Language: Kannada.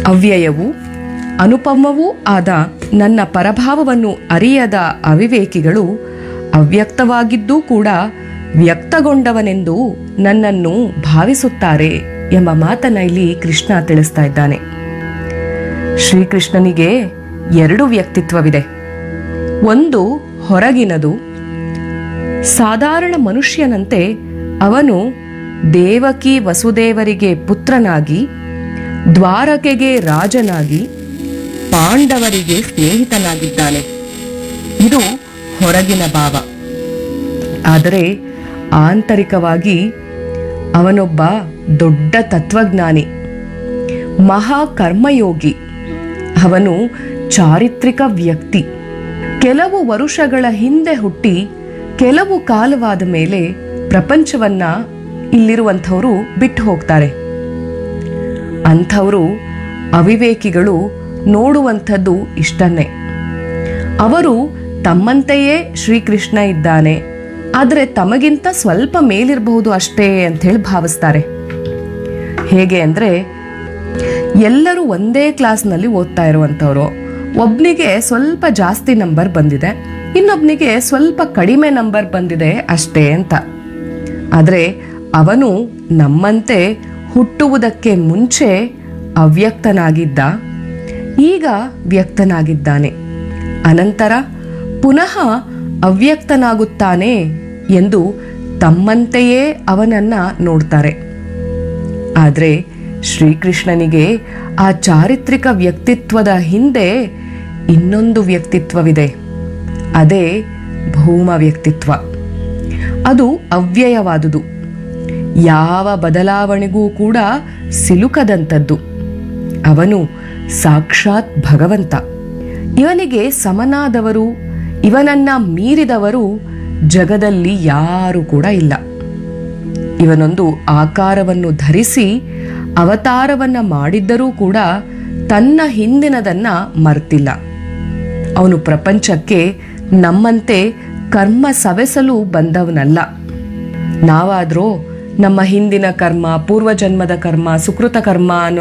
ಅವ್ಯಯವೂ ಅನುಪಮವೂ ಆದ ನನ್ನ ಪರಭಾವವನ್ನು ಅರಿಯದ ಅವಿವೇಕಿಗಳು ಅವ್ಯಕ್ತವಾಗಿದ್ದೂ ಕೂಡ ವ್ಯಕ್ತಗೊಂಡವನೆಂದು ನನ್ನನ್ನು ಭಾವಿಸುತ್ತಾರೆ ಎಂಬ ಮಾತನ್ನ ಇಲ್ಲಿ ಕೃಷ್ಣ ತಿಳಿಸ್ತಾ ಇದ್ದಾನೆ ಶ್ರೀಕೃಷ್ಣನಿಗೆ ಎರಡು ವ್ಯಕ್ತಿತ್ವವಿದೆ ಒಂದು ಹೊರಗಿನದು ಸಾಧಾರಣ ಮನುಷ್ಯನಂತೆ ಅವನು ದೇವಕಿ ವಸುದೇವರಿಗೆ ಪುತ್ರನಾಗಿ ದ್ವಾರಕೆಗೆ ರಾಜನಾಗಿ ಪಾಂಡವರಿಗೆ ಸ್ನೇಹಿತನಾಗಿದ್ದಾನೆ ಇದು ಹೊರಗಿನ ಭಾವ ಆದರೆ ಆಂತರಿಕವಾಗಿ ಅವನೊಬ್ಬ ದೊಡ್ಡ ತತ್ವಜ್ಞಾನಿ ಮಹಾ ಕರ್ಮಯೋಗಿ ಅವನು ಚಾರಿತ್ರಿಕ ವ್ಯಕ್ತಿ ಕೆಲವು ವರುಷಗಳ ಹಿಂದೆ ಹುಟ್ಟಿ ಕೆಲವು ಕಾಲವಾದ ಮೇಲೆ ಪ್ರಪಂಚವನ್ನ ಇಲ್ಲಿರುವಂಥವರು ಬಿಟ್ಟು ಹೋಗ್ತಾರೆ ಅಂಥವರು ಅವಿವೇಕಿಗಳು ನೋಡುವಂಥದ್ದು ಇಷ್ಟನ್ನೇ ಅವರು ತಮ್ಮಂತೆಯೇ ಶ್ರೀಕೃಷ್ಣ ಇದ್ದಾನೆ ಆದರೆ ತಮಗಿಂತ ಸ್ವಲ್ಪ ಮೇಲಿರಬಹುದು ಅಷ್ಟೇ ಅಂತ ಹೇಳಿ ಭಾವಿಸ್ತಾರೆ ಹೇಗೆ ಅಂದರೆ ಎಲ್ಲರೂ ಒಂದೇ ಕ್ಲಾಸ್ನಲ್ಲಿ ಓದ್ತಾ ಇರುವಂಥವ್ರು ಒಬ್ನಿಗೆ ಸ್ವಲ್ಪ ಜಾಸ್ತಿ ನಂಬರ್ ಬಂದಿದೆ ಇನ್ನೊಬ್ನಿಗೆ ಸ್ವಲ್ಪ ಕಡಿಮೆ ನಂಬರ್ ಬಂದಿದೆ ಅಷ್ಟೇ ಅಂತ ಆದರೆ ಅವನು ನಮ್ಮಂತೆ ಹುಟ್ಟುವುದಕ್ಕೆ ಮುಂಚೆ ಅವ್ಯಕ್ತನಾಗಿದ್ದ ಈಗ ವ್ಯಕ್ತನಾಗಿದ್ದಾನೆ ಅನಂತರ ಪುನಃ ಅವ್ಯಕ್ತನಾಗುತ್ತಾನೆ ಎಂದು ತಮ್ಮಂತೆಯೇ ಅವನನ್ನ ನೋಡ್ತಾರೆ ಆದರೆ ಶ್ರೀಕೃಷ್ಣನಿಗೆ ಆ ಚಾರಿತ್ರಿಕ ವ್ಯಕ್ತಿತ್ವದ ಹಿಂದೆ ಇನ್ನೊಂದು ವ್ಯಕ್ತಿತ್ವವಿದೆ ಅದೇ ಭೂಮ ವ್ಯಕ್ತಿತ್ವ ಅದು ಅವ್ಯಯವಾದುದು ಯಾವ ಬದಲಾವಣೆಗೂ ಕೂಡ ಸಿಲುಕದಂಥದ್ದು ಅವನು ಸಾಕ್ಷಾತ್ ಭಗವಂತ ಇವನಿಗೆ ಸಮನಾದವರು ಇವನನ್ನ ಮೀರಿದವರು ಜಗದಲ್ಲಿ ಯಾರೂ ಕೂಡ ಇಲ್ಲ ಇವನೊಂದು ಆಕಾರವನ್ನು ಧರಿಸಿ ಅವತಾರವನ್ನ ಮಾಡಿದ್ದರೂ ಕೂಡ ತನ್ನ ಹಿಂದಿನದನ್ನ ಮರ್ತಿಲ್ಲ ಅವನು ಪ್ರಪಂಚಕ್ಕೆ ನಮ್ಮಂತೆ ಕರ್ಮ ಸವೆಸಲು ಬಂದವನಲ್ಲ ನಾವಾದ್ರೂ ನಮ್ಮ ಹಿಂದಿನ ಕರ್ಮ ಪೂರ್ವಜನ್ಮದ ಕರ್ಮ ಸುಕೃತ ಕರ್ಮ ಅನ್ನೋ